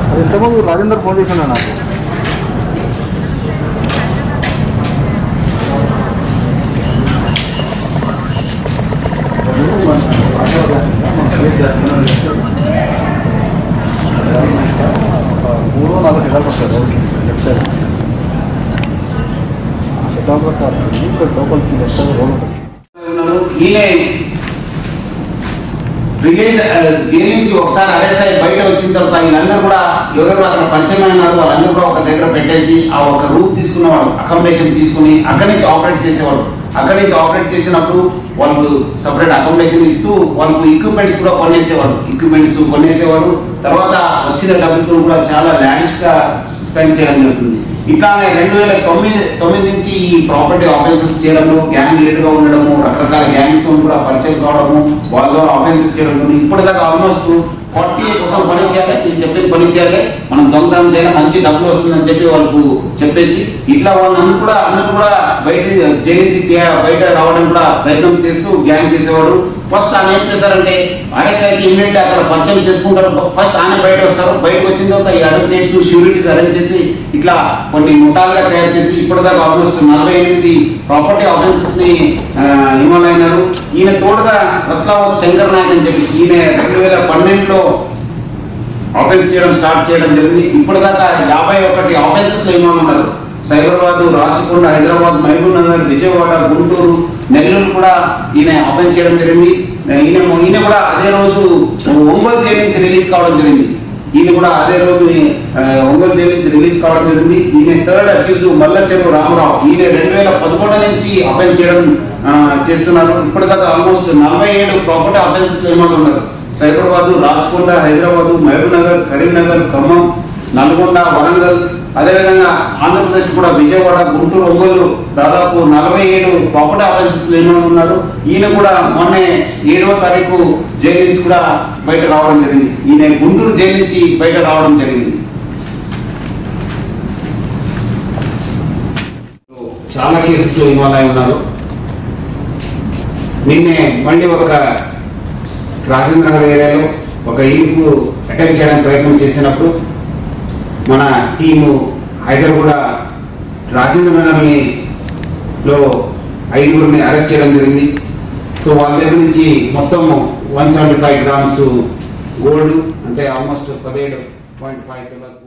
అది ఇంతకుముందు రాజేందర్ ఫోన్ చేసిండు నాకు మూడో నాలుగు హెడాలు పడతారు రోడ్కి లెఫ్ట్ సైడ్ హెడాలు పడతారు ఇక్కడ లోపలికి లెఫ్ట్ సైడ్ రోడ్ ఉంటుంది ఉన్నారు. ఈయన రిలీజ్ ఆ, జైలు నుంచి ఒకసారి అరెస్ట్ అయ్యి బయట వచ్చిన తర్వాత వీళ్ళందరూ కూడా ఎవరెవరు అక్కడ పరిచయం అయినారు వాళ్ళందరూ కూడా ఒక దగ్గర పెట్టేసి ఆ ఒక రూమ్ తీసుకున్నవాడు అకామిడేషన్ తీసుకుని అక్కడి నుంచి ఆపరేట్ చేసేవాడు అక్కడి నుంచి ఆపరేట్ చేసినప్పుడు వాళ్ళకు సపరేట్ అకామిడేషన్ ఇస్తూ వాళ్ళకు ఎక్విప్మెంట్స్ కూడా కొనేసేవాడు ఎక్విప్మెంట్స్ కొనేసేవాడు తర్వాత వచ్చిన డబ్బులతో కూడా చాలా లావిష్ గా స్పెండ్ చేయడం జరుగుతుంది ఇట్లానే రెండు వేల తొమ్మిది తొమ్మిది నుంచి ఈ ప్రాపర్టీ ఆఫెన్సెస్ చేయడము గ్యాంగ్ లీడర్ గా ఉండడము రకరకాల గ్యాంగ్స్ తో కూడా పరిచయం కావడము వాళ్ళ ద్వారా ఆఫెన్సెస్ చేయడం ఇప్పటిదాకా ఆల్మోస్ట్ ఫార్టీ కోసం పని చేయాలి నేను చెప్పిన పని చేయాలి మనం దొంగతనం చేయాలి మంచి డబ్బులు వస్తుందని చెప్పి వాళ్ళకు చెప్పేసి ఇట్లా వాళ్ళందరూ కూడా అందరూ కూడా బయట జైలు నుంచి తీ- బయట రావడం కూడా ప్రయత్నం చేస్తూ గ్యాంగ్ చేసేవాడు ఫస్ట్ ఆయన ఏం చేశారంటే అరెస్ట్ అయితే ఇమ్మీడియట్ అక్కడ పరిచయం చేసుకుంటారు ఫస్ట్ ఆయన బయట వస్తారు బయటకు వచ్చిన తర్వాత ఈ అడ్వకేట్స్ షూరిటీస్ అరేంజ్ చేసి ఇట్లా కొన్ని ముఠాలుగా తయారు చేసి ఇప్పటిదాకా ఆల్మోస్ట్ నలభై ఎనిమిది ప్రాపర్టీ ఆఫెన్సెస్ ని ఇన్వాల్వ్ అయినారు ఈయన తోడుగా రత్నావత్ శంకర్ నాయక్ అని చెప్పి ఈయన రెండు వేల పన్నెండులో ఆఫెన్స్ చేయడం స్టార్ట్ చేయడం జరిగింది ఇప్పటిదాకా యాభై ఒకటి ఆఫెన్సెస్ లో ఇన్వాల్వ్ ఉన్నారు సైబరాబాద్ రాచకొండ హైదరాబాద్ మహబూబ్ నగర్ విజయవాడ గుంటూరు నెల్లూరు కూడా ఈయన ఆఫెన్స్ చేయడం జరిగింది ఈయన ఈయన కూడా అదే రోజు ఒంగోలు జైలు నుంచి రిలీజ్ కావడం జరిగింది ఈయన కూడా అదే రోజు ఆ, ఒంగోలు జైలు నుంచి రిలీజ్ కావడం జరిగింది ఈయన థర్డ్ అక్యూజ్ మల్లచెరువు రామరావు ఈయన రెండు వేల పదకొండు నుంచి అఫెన్స్ చేయడం ఆ, చేస్తున్నారు ఇప్పటిదాకా ఆల్మోస్ట్ నలభై ఏడు ప్రాపర్టీ అఫెన్సెస్ లో ఇన్వాల్వ్ ఉన్నారు సైబరాబాద్ రాచకొండ హైదరాబాద్ మహబూబ్ నగర్ కరీంనగర్ ఖమ్మం నల్గొండ వరంగల్ అదేవిధంగా ఆంధ్రప్రదేశ్ కూడా విజయవాడ గుంటూరు ఒంగోలు దాదాపు నలభై ఏడు ప్రాపర్టీ ఆఫీసెస్ ఇన్వాల్వ్ ఉన్నారు ఈయన కూడా మొన్నే ఏడవ తారీఖు జైలు నుంచి కూడా బయట రావడం జరిగింది ఈయన గుంటూరు జైలు నుంచి బయట రావడం జరిగింది చాలా కేసెస్లో ఇన్వాల్వ్ అయి ఉన్నారు నిన్నే మళ్ళీ ఒక రాజేంద్ర నగర్ ఏరియాలో ఒక ఇల్లుకు అటాక్ చేయడానికి ప్రయత్నం చేసినప్పుడు మన టీము హైదరాబాద్ రాజేంద్ర నగర్ని లో ఐదుగురిని అరెస్ట్ చేయడం జరిగింది సో వాళ్ళ దగ్గర నుంచి మొత్తం one seventy five grams gold అంటే ఆల్మోస్ట్ పదిహేడు పాయింట్ ఫైవ్ కిలోస్